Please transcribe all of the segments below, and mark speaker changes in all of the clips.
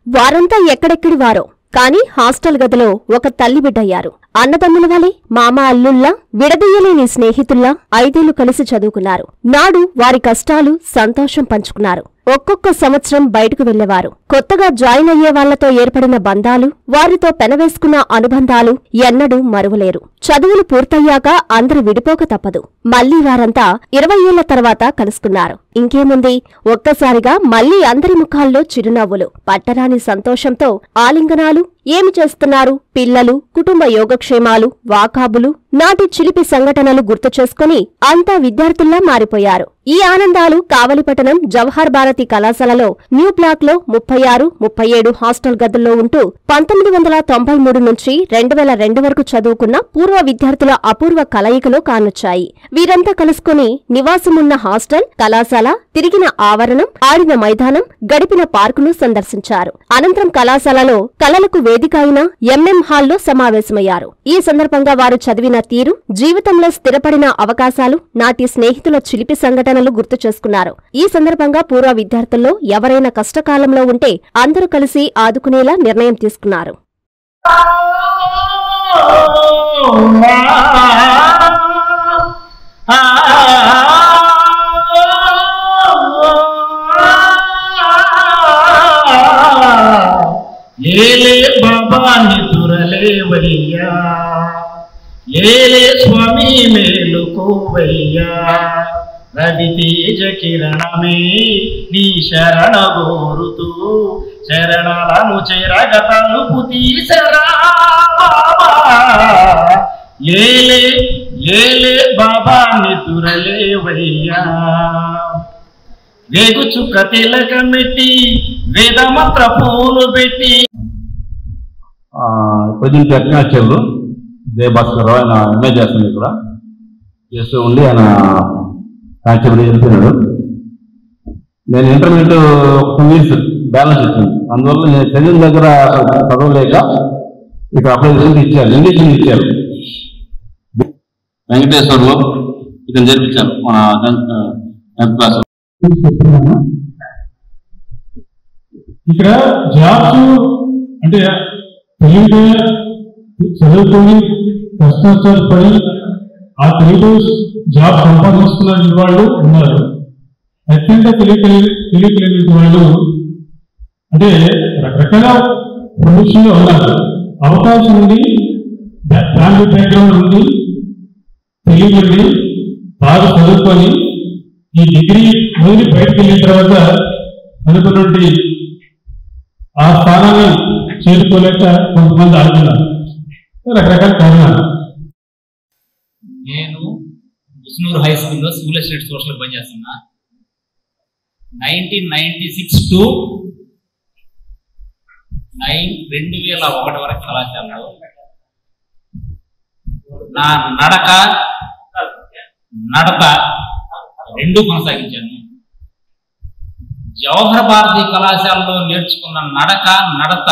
Speaker 1: వారంతా ఎక్కడెక్కడి వారో కాని హాస్టల్ గదిలో ఒక తల్లి బిడ్డయ్యారు అన్నదమ్ముల వలె మామ అల్లుల్లా విడదీయలేని స్నేహితుల్లా ఐదేళ్లు కలిసి చదువుకున్నారు నాడు వారి కష్టాలు సంతోషం పంచుకున్నారు ఒక్కొక్క సంవత్సరం బయటకు వెళ్లేవారు కొత్తగా జాయిన్ అయ్యే వాళ్లతో ఏర్పడిన బంధాలు వారితో పెనవేసుకున్న అనుబంధాలు ఎన్నడూ మరువలేరు చదువులు పూర్తయ్యాక అందరూ విడిపోక తప్పదు మళ్లీ వారంతా ఇరవై ఏళ్ల తర్వాత కలుసుకున్నారు ఇంకేముంది ఒక్కసారిగా మళ్లీ అందరి ముఖాల్లో చిరునవ్వులు పట్టరాని సంతోషంతో ఆలింగనాలు ఏమి చేస్తున్నారు పిల్లలు కుటుంబ యోగక్షేమాలు వాకాబులు నాటి చిలిపి సంఘటనలు గుర్తు చేసుకుని అంతా విద్యార్థుల్లా మారిపోయారు ఈ ఆనందాలు కావలిపట్టణం జవహర్ భారతి కళాశాలలో న్యూ బ్లాక్ లో ముప్పై ఆరు ముప్పై ఏడు హాస్టల్ గదుల్లో ఉంటూ పంతొమ్మిది వందల తొంభై మూడు నుంచి రెండు వేల రెండు వరకు చదువుకున్న పూర్వ విద్యార్థుల అపూర్వ కలయికలో కానొచ్చాయి వీరంతా కలుసుకుని నివాసమున్న హాస్టల్ కళాశాల తిరిగిన ఆవరణం ఆడిన మైదానం గడిపిన పార్కును సందర్శించారు అనంతరం కళాశాలలో కళలకు వేదిక అయిన ఎంఎం హాల్లో సమావేశమయ్యారు ఈ సందర్భంగా వారు చదివిన తీరు జీవితంలో స్థిరపడిన అవకాశాలు నాటి స్నేహితుల చిలిపి సంఘటనలు గుర్తు చేసుకున్నారు ఈ సందర్భంగా పూర్వ విద్యార్థుల్లో ఎవరైనా కష్టకాలంలో ఉంటే అందరూ కలిసి ఆదుకునేలా నిర్ణయం తీసుకున్నారు
Speaker 2: ఏలే బాబా నిదురలేవయ్యా ఏలే స్వామి మేలుకోవయ్యా రవితేజ కిరణమే నీ శరణ గోరుతూ శరణాలను చెరగ తలుపు తీసరా బాబా ఏలే ఏలే బాబా నిదురలేవయ్యా వేగు చుక్క తిలకమెట్టి వేదమంత్ర పూలు పెట్టి
Speaker 3: ప్రజెంట్ టెక్నాలజీలు జయభాస్కర్ ఆయన ఎంఏ చేస్తుంది ఇక్కడ చేస్తూ ఉండి ఆయన కాన్స్టేబుల్ వెళ్ళిపోయినాడు నేను ఇంటర్మీడియట్ టూ ఇయర్స్ బ్యాలెన్స్ ఇచ్చింది అందువల్ల నేను చదివిన దగ్గర చదవలేక ఇక్కడ అప్లై చేసి ఇచ్చారు ఇంగ్లీష్ మీద ఇచ్చారు వెంకటేశ్వర్లో ఇతను జరిపించాను మన టెన్త్ క్లాస్
Speaker 4: ఇక్కడ జాబ్స్ అంటే తెలివిగా చదువుకొని కష్టాలు పడి ఆ తెలివితో జాబ్ సంపాదిస్తున్న వాళ్ళు ఉన్నారు అత్యంత తెలివి తెలియలేని వాళ్ళు అంటే రకరకాల ప్రొఫెషన్లో ఉన్నారు అవకాశం ఉంది ఫ్యామిలీ బ్యాక్గ్రౌండ్ ఉంది తెలియకండి బాగా చదువుకొని ఈ డిగ్రీ వదిలి బయటకు వెళ్ళిన తర్వాత అనుకున్నటువంటి ఆ స్థానాన్ని చేరుకోలేక కొంతమంది ఆడుతున్నారు రకరకాల కారణాలు
Speaker 5: నేను ఉస్నూరు హై స్కూల్లో స్కూల్ అసిస్టెంట్ సోషల్ పనిచేస్తున్నా nineteen ninety six to nine రెండు వేల ఒకటి వరకు కళాశాలలో నా నడక నడత రెండు కొనసాగించాను జవహర్ భారతి కళాశాలలో నేర్చుకున్న నడక నడత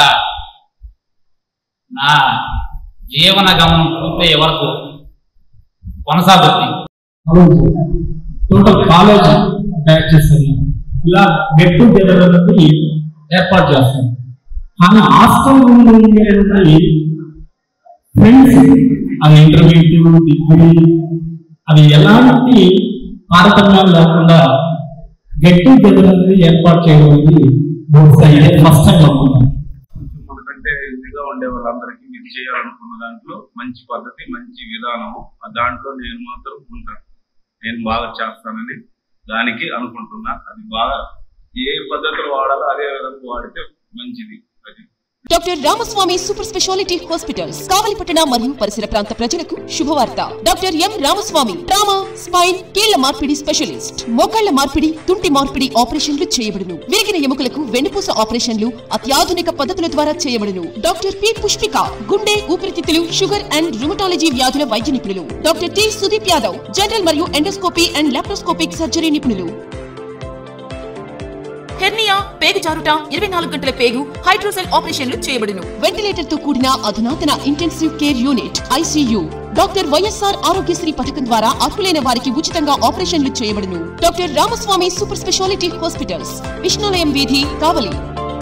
Speaker 5: నా జీవన గమనం పూర్తయ్యే వరకు కొనసాగుతుంది
Speaker 4: టోటల్ కాలేజ్ బ్యాచెస్ అని ఇలా గెట్ టుగెదర్ అనేది ఏర్పాటు చేస్తాం కానీ హాస్టల్ ఉండేటువంటి ఫ్రెండ్స్ అది ఇంటర్మీడియట్ డిగ్రీ అది ఎలాంటి తారతమ్యాలు లేకుండా గెట్ టుగెదర్ అనేది ఏర్పాటు చేయడం అనేది బహుశా ఇదే ఫస్ట్ టైం అనుకుంటాను
Speaker 6: కొంచెం మనకంటే ఇదిగా ఉండే వాళ్ళందరికీ మీరు చేయాలనుకున్న దాంట్లో మంచి పద్ధతి మంచి విధానము ఆ దాంట్లో నేను మాత్రం ఉంటాను నేను బాగా చేస్తానని దానికి అనుకుంటున్నా అది బాగా ఏ పద్ధతులు వాడాలో అదే విధంగా వాడితే మంచిది అది
Speaker 7: doctor Ramaswamy super speciality hospitals కావలిపట్టణ మరియు పరిసర ప్రాంత ప్రజలకు శుభవార్త doctor M Ramaswamy trauma spine కీళ్ల మార్పిడి స్పెషలిస్ట్ మోకాళ్ల మార్పిడి తుంటి మార్పిడి ఆపరేషన్లు చేయబడును విరిగిన ఎముకలకు వెన్నుపూస ఆపరేషన్లు అత్యాధునిక పద్ధతుల ద్వారా చేయబడును డాక్టర్ పి పుష్పిక గుండె ఊపిరితిత్తులు షుగర్ అండ్ రుమటాలజీ వ్యాధుల వైద్య నిపుణులు doctor T Sudeep Yadav general మరియు ఎండోస్కోపీ అండ్ లాప్రోస్కోపిక్ సర్జరీ నిపుణులు హెర్నియా పేగు జారుట ఇరవై నాలుగు గంటల పేగు హైడ్రోసెల్ ఆపరేషన్లు చేయబడును వెంటిలేటర్ తో కూడిన అధునాతన intensive care unit ICU doctor YSR Aarogyasri పథకం ద్వారా అర్హులైన వారికి ఉచితంగా ఆపరేషన్లు చేయబడును doctor Ramaswamy super speciality hospitals Vishnulayam వీధి కావలి